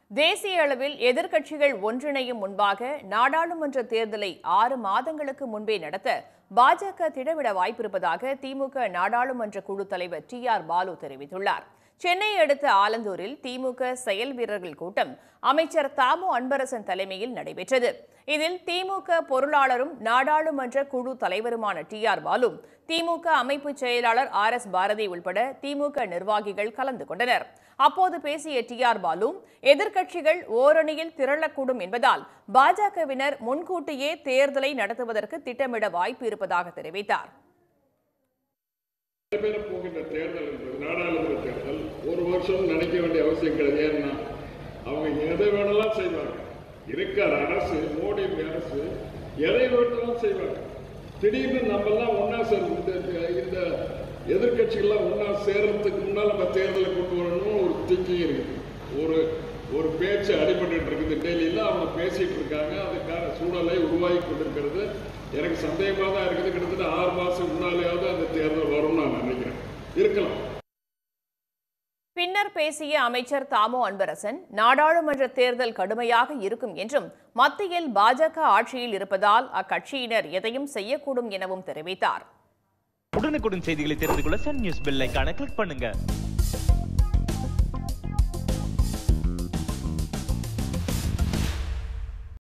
தேசிய அளவில் எதிர்க்கட்சிகள் ஒன்றிணையும் முன்பாக நாடாளுமன்ற தேர்தலை ஆறு மாதங்களுக்கு முன்பே நடத்த பாஜக திட்டமிட வாய்ப்பிருப்பதாக திமுக நாடாளுமன்ற குழு தலைவர் டி ஆர் பாலு தெரிவித்துள்ளார் சென்னை அடுத்த ஆலந்தூரில் திமுக செயல் வீரர்கள் கூட்டம் அமைச்சர் தாமோ அன்பரசன் தலைமையில் நடைபெற்றது இதில் திமுக பொருளாளரும் நாடாளுமன்ற குழு தலைவருமான டி ஆர் பாலு திமுக அமைப்பு செயலாளர் ஆர் எஸ் பாரதி உள்பட திமுக நிர்வாகிகள் கலந்து கொண்டனர் அப்போது பேசிய டி ஆர் பாலு எதிர்க்கட்சிகள் ஓரணியில் திரளக்கூடும் என்பதால் பாஜகவினர் முன்கூட்டியே தேர்தலை நடத்துவதற்கு திட்டமிட வாய்ப்பு இருப்பதாக தெரிவித்தார் நடைபெற போகின்ற தேர்தல் என்பது நாடாளுமன்ற தேர்தல் ஒரு வருஷம் நினைக்க வேண்டிய அவசியம் கிடையாது ஏன்னா அவங்க எதை வேணாலும் செய்வாங்க இருக்கிற அரசு மோடி அரசு எதை வேணாலும் செய்வாங்க திடீர்னு நம்ம எல்லாம் ஒன்னா சேர் இந்த இந்த எதிர்கட்சிகள்லாம் ஒன்னா சேர்றதுக்கு முன்னால் நம்ம தேர்தலை கொண்டு வரணும்னு ஒரு திங்கிங் இருக்குது ஒரு ஒரு பேச்சு அடிபட்டு இருக்குது டெல்லியில் அவங்க பேசிட்டு இருக்காங்க அதுக்கான சூழலை உருவாகி கொண்டிருக்கிறது எனக்கு சந்தேகமாக தான் இருக்குது கிட்டத்தட்ட ஆறு மாதம் முன்னாலேயாவது அந்த தேர்தல் வரும்னு நான் நினைக்கிறேன் இருக்கலாம் பின்னர் பேசிய அமைச்சர் தாமோ அன்பரசன் நாடாளுமன்ற தேர்தல் கடுமையாக இருக்கும் என்றும் மத்தியில் பாஜக ஆட்சியில் இருப்பதால் அக்கட்சியினர் எதையும் செய்யக்கூடும் எனவும் தெரிவித்தார் உடனுக்குடன் செய்திகளை தெரிந்து கொள்ள சன் நியூஸ் பெல் ஐகானை கிளிக் பண்ணுங்க